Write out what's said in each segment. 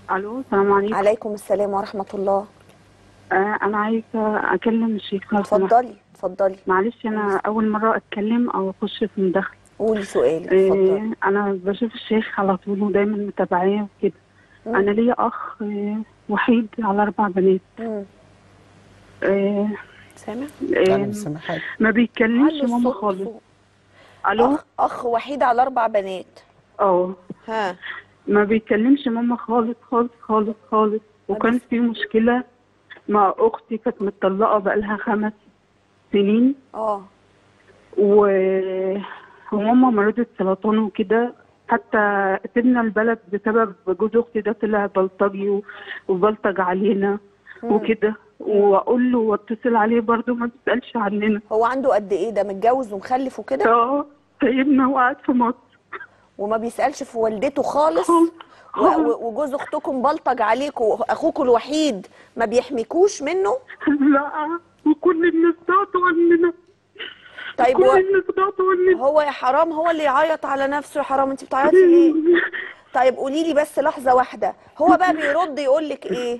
الو السلام عليكم عليكم السلام ورحمه الله آه انا عايزه اكلم الشيخ لو سمحت. اتفضلي اتفضلي معلش انا اول مره اتكلم او اخش في مداخله قولي سؤالك اتفضلي آه انا بشوف الشيخ على طول ودايما متابعاه وكده مم. انا ليا اخ آه وحيد على اربع بنات مم. آه سامع انا آه مش سامع حاجه ما بيتكلمش علي ماما الصوت. خالص الو اخ اخ وحيد على اربع بنات اه ها ما بيتكلمش ماما خالص خالص خالص خالص وكان في مشكله مع اختي كانت متطلقه بقالها خمس سنين اه و... وماما مريضة سرطان وكده حتى سيبنا البلد بسبب جوز اختي ده طلع بلطجي و- وبلطج علينا وكده واقول له واتصل عليه برضه ما بيسالش عننا هو عنده قد ايه ده متجوز ومخلف وكده اه سايبنا وقعد في مصر وما بيسالش في والدته خالص خالص. و- و- وجوز اختكم بلطج عليكوا اخوكوا الوحيد ما بيحميكوش منه لا وكل الناس بعدوا عننا طيب كل و... الناس بعدوا عننا هو يا حرام هو اللي يعيط على نفسه يا حرام انت بتعيطي ليه طيب قولي لي بس لحظه واحده هو بقى بيرد يقول لك ايه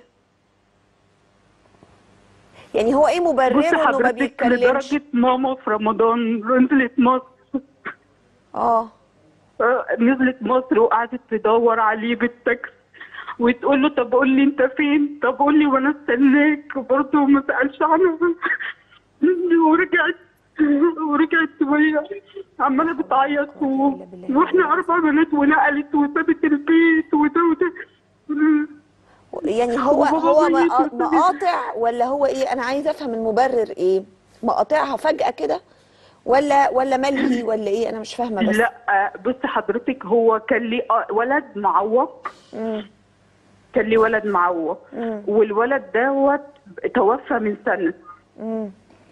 يعني هو ايه بصي مبرره انه ما حضرتك بيتكلمش لدرجة ماما في رمضان نزلت مصر اه آه، نزلت مصر وقعدت تدور عليه بالتاكسي وتقول له طب قول لي انت فين طب قول لي وانا استناك برضه ما سالش عنها ورجعت ورجعت وهي عماله بتعيط و... واحنا اربع بنات ونقلت وسابت البيت وده وده يعني هو وبابا هو ميت مقا- وسابت- مقاطع ولا هو ايه انا عايزه افهم المبرر ايه مقاطعها فجاه كده ولا ولا ملهي ولا ايه انا مش فاهمه بس لا بص حضرتك هو كان ليه آه، ولد معوق مم. كان ليه ولد معوق مم. والولد دوت توفى من سنه مم.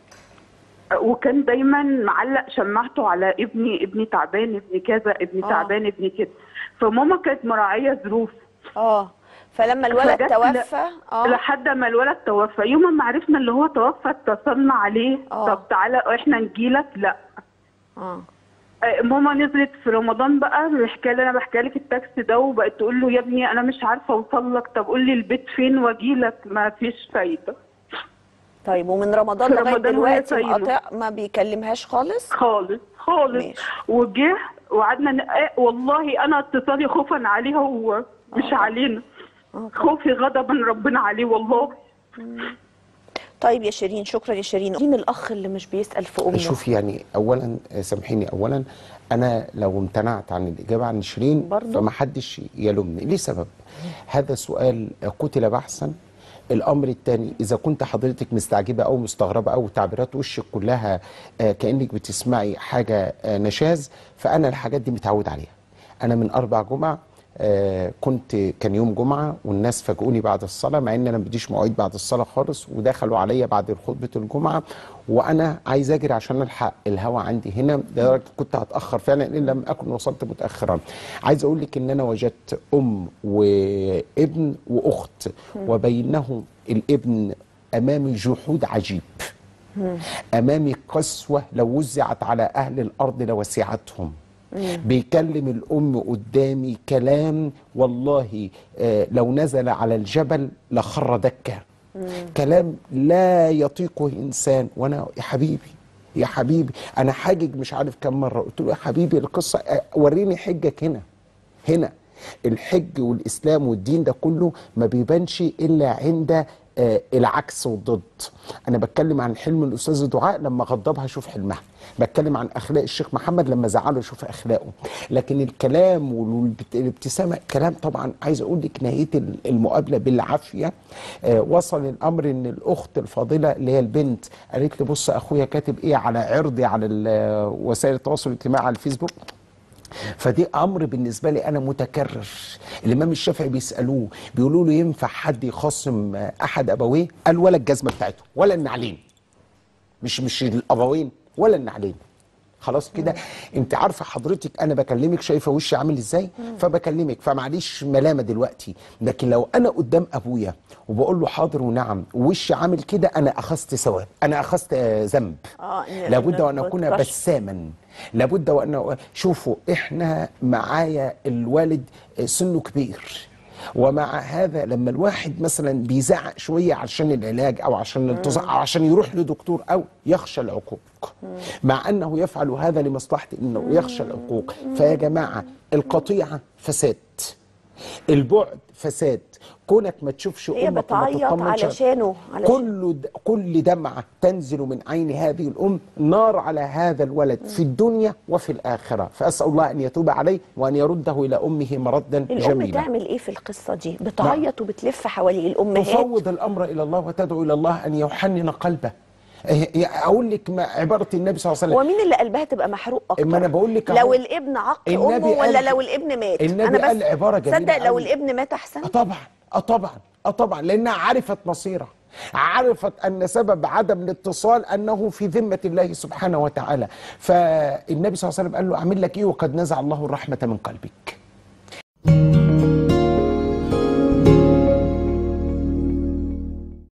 وكان دايما معلق شماعته على ابني ابني تعبان ابني كذا ابني آه. تعبان ابني كده فماما كانت مراعيه ظروف اه فلما الولد فجت توفى اه لحد ما الولد توفى يوم ما عرفنا اللي هو توفى اتصلنا عليه آه. طب تعالى احنا نجيلك لا اه آه، ماما نزلت في رمضان بقى الحكايه اللي انا بحكيها لك التاكسي ده وبقت تقول له يا ابني انا مش عارفه اوصل لك طب قول لي البيت فين واجي لك ما فيش فايده طيب ومن رمضان في لغايه رمضان وهي دلوقتي صايمة. مقاطع ما بيكلمهاش خالص خالص خالص ماشي. وجه وقعدنا ن- آه، والله انا اتصالي خوفا عليه هو مش علينا آه. خوفي غضبا ربنا عليه والله طيب يا شيرين شكرا يا شيرين مين الاخ اللي مش بيسال في امه شوف يعني اولا آه، سامحيني اولا انا لو امتنعت عن الاجابه عن شيرين برضو؟ فما حدش يلومني ليه سبب هذا سؤال قتل بحثا الامر الثاني اذا كنت حضرتك مستعجبه او مستغربه او تعبيرات وشك كلها آه، كانك بتسمعي حاجه آه، نشاز فانا الحاجات دي متعود عليها انا من اربع جمع آه كنت كان يوم جمعه والناس فاجئوني بعد الصلاه مع ان انا ما بديش مواعيد بعد الصلاه خالص ودخلوا عليا بعد خطبه الجمعه وانا عايز اجري عشان الحق الهوا عندي هنا لدرجه كنت هتاخر فعلا ان لم اكن وصلت متاخرا عايز اقول لك ان انا وجدت ام وابن واخت وبينهم الابن امامي جحود عجيب امامي قسوه لو وزعت على اهل الارض لوسعتهم بيكلم الام قدامي كلام والله آه، لو نزل على الجبل لخر دكه كلام لا يطيقه انسان وانا يا حبيبي يا حبيبي انا حاجج مش عارف كم مره قلت له يا حبيبي القصه آه، وريني حجك هنا هنا الحج والاسلام والدين ده كله ما بيبانش الا عند آه، العكس والضد انا بتكلم عن حلم الاستاذ دعاء لما غضبها شوف حلمها بتكلم عن اخلاق الشيخ محمد لما زعله شوف اخلاقه لكن الكلام والابتسامه كلام طبعا عايز اقول لك نهايه المقابله بالعافيه آه، وصل الامر ان الاخت الفاضله اللي هي البنت قالت لي بص اخويا كاتب ايه على عرضي على ال- وسائل التواصل الاجتماعي على الفيسبوك فدي امر بالنسبه لي انا متكرر الامام الشافعي بيسالوه بيقولوا له ينفع حد يخاصم احد ابويه قال ولا الجزمه بتاعته ولا النعلين مش مش الابوين ولا النعلين خلاص كده انت عارفه حضرتك انا بكلمك شايفه وشي عامل ازاي فبكلمك فمعليش ملامه دلوقتي لكن لو انا قدام ابويا وبقول له حاضر ونعم ووشي عامل كده انا اخذت ثواب انا اخذت آه، ذنب اه إن- لابد إنك وان اكون بتكش- بساما لابد وان شوفوا احنا معايا الوالد سنه كبير ومع هذا لما الواحد مثلا بيزعق شويه عشان العلاج او عشان الانتظار او عشان يروح لدكتور او يخشى العقوق مع انه يفعل هذا لمصلحه انه يخشى العقوق فيا جماعه القطيعه فساد البعد فساد كونك ما تشوفش هي امك وما بتعيط تطمنش علشانه علشان كل د- كل دمعة تنزل من عين هذه الأم نار على هذا الولد في الدنيا وفي الآخرة فأسأل الله أن يتوب عليه وأن يرده إلى أمه مردا الام جميلا تعمل ايه في القصه دي بتعيط وبتلف حوالي الامهات تفوض الأمر إلى الله وتدعو إلى الله أن يحنن قلبه إيه- أقول لك ما عبارة النبي صلى الله عليه وسلم هو مين اللي قلبها تبقى محروق اكتر ما أنا بقول لك أهو. لو الابن عق النبي امه ولا قال- لو الابن مات النبي انا بس قال عبارة جميلة صدق لو أوي. الابن مات احسن اه طبعا اه طبعا اه طبعا لانها عرفت مصيرها عرفت ان سبب عدم الاتصال انه في ذمه الله سبحانه وتعالى فالنبي صلى الله عليه وسلم قال له اعمل لك ايه وقد نزع الله الرحمه من قلبك